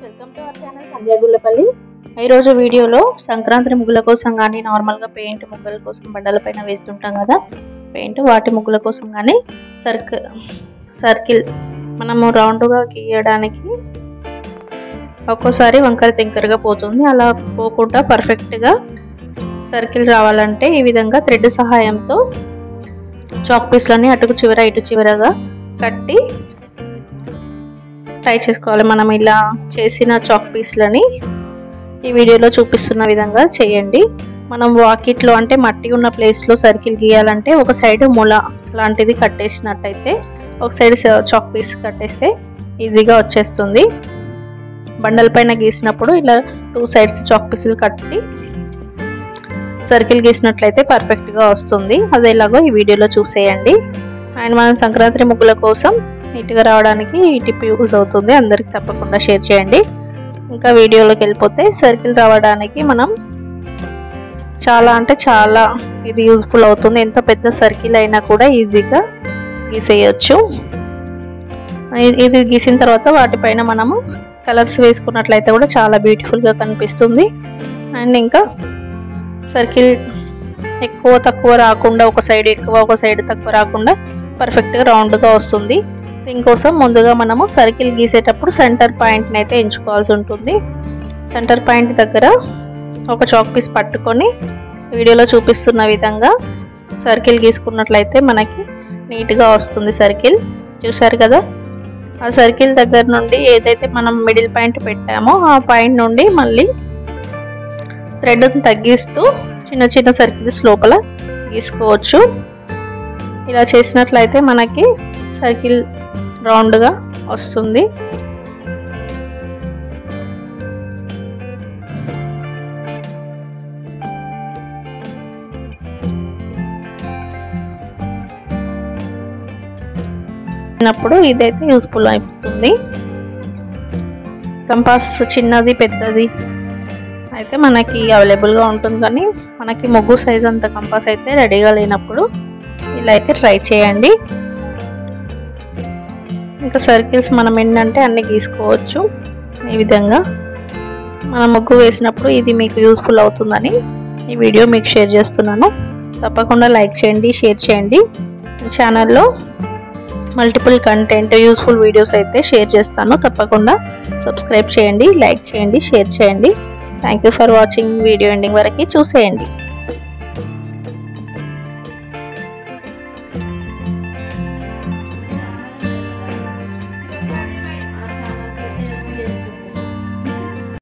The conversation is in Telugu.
welcome to our channel Sandhya Gullapalli ఈరోజు వీడియోలో సంక్రాంతి ముగ్గుల కోసం కానీ నార్మల్గా పెయింట్ ముగ్గుల కోసం బండల పైన వేస్తుంటాం కదా పెయింట్ వాటి ముగ్గుల కోసం కానీ సర్కిల్ సర్కిల్ మనము రౌండ్గా గీయడానికి ఒక్కోసారి వంకర తింకరగా పోతుంది అలా పోకుండా పర్ఫెక్ట్గా సర్కిల్ రావాలంటే ఈ విధంగా థ్రెడ్ సహాయంతో చాక్ పీస్లని అటుకు చివర ఇటు చివరగా కట్టి ట్రై చేసుకోవాలి మనం ఇలా చేసిన చాక్ పీస్లని ఈ వీడియోలో చూపిస్తున్న విధంగా చేయండి మనం వాకిట్లో అంటే మట్టి ఉన్న ప్లేస్లో సర్కిల్ గీయాలంటే ఒక సైడ్ మూల లాంటిది కట్టేసినట్టయితే ఒక సైడ్ చాక్ పీస్ కట్టేస్తే ఈజీగా వచ్చేస్తుంది బండల పైన గీసినప్పుడు ఇలా టూ సైడ్స్ చాక్ పీసులు కట్టి సర్కిల్ గీసినట్లయితే పర్ఫెక్ట్గా వస్తుంది అది ఎలాగో ఈ వీడియోలో చూసేయండి అండ్ మనం సంక్రాంతి ముగ్గుల కోసం నీట్గా రావడానికి ఈ టిప్ యూజ్ అవుతుంది అందరికి తప్పకుండా షేర్ చేయండి ఇంకా వీడియోలోకి వెళ్ళిపోతే సర్కిల్ రావడానికి మనం చాలా అంటే చాలా ఇది యూజ్ఫుల్ అవుతుంది ఎంత పెద్ద సర్కిల్ అయినా కూడా ఈజీగా గీసేయచ్చు ఇది గీసిన తర్వాత వాటిపైన మనము కలర్స్ వేసుకున్నట్లయితే కూడా చాలా బ్యూటిఫుల్గా కనిపిస్తుంది అండ్ ఇంకా సర్కిల్ ఎక్కువ తక్కువ రాకుండా ఒక సైడ్ ఎక్కువ ఒక సైడ్ తక్కువ రాకుండా పర్ఫెక్ట్గా రౌండ్గా వస్తుంది దీనికోసం ముందుగా మనము సర్కిల్ గీసేటప్పుడు సెంటర్ పాయింట్ని అయితే ఎంచుకోవాల్సి ఉంటుంది సెంటర్ పాయింట్ దగ్గర ఒక చాక్ పీస్ పట్టుకొని వీడియోలో చూపిస్తున్న విధంగా సర్కిల్ గీసుకున్నట్లయితే మనకి నీట్గా వస్తుంది సర్కిల్ చూసారు కదా ఆ సర్కిల్ దగ్గర నుండి ఏదైతే మనం మిడిల్ పాయింట్ పెట్టామో ఆ పాయింట్ నుండి మళ్ళీ థ్రెడ్ని తగ్గిస్తూ చిన్న చిన్న సర్కిల్స్ లోపల గీసుకోవచ్చు ఇలా చేసినట్లయితే మనకి సర్కిల్ రౌండ్గా వస్తుంది అప్పుడు ఇదైతే యూస్ఫుల్ అయిపోతుంది కంపాస్ చిన్నది పెద్దది అయితే మనకి అవైలబుల్గా ఉంటుంది కానీ మనకి ముగ్గు సైజ్ అంత కంపాస్ అయితే రెడీగా లేనప్పుడు ఇలా అయితే ట్రై చేయండి ఇంకా సర్కిల్స్ మనం ఏంటంటే అన్ని గీసుకోవచ్చు ఈ విధంగా మనం ముగ్గు వేసినప్పుడు ఇది మీకు యూస్ఫుల్ అవుతుందని ఈ వీడియో మీకు షేర్ చేస్తున్నాను తప్పకుండా లైక్ చేయండి షేర్ చేయండి ఛానల్లో మల్టిపుల్ కంటెంట్ యూస్ఫుల్ వీడియోస్ అయితే షేర్ చేస్తాను తప్పకుండా సబ్స్క్రైబ్ చేయండి లైక్ చేయండి షేర్ చేయండి thank you for watching video ending వరకు చూసేయండి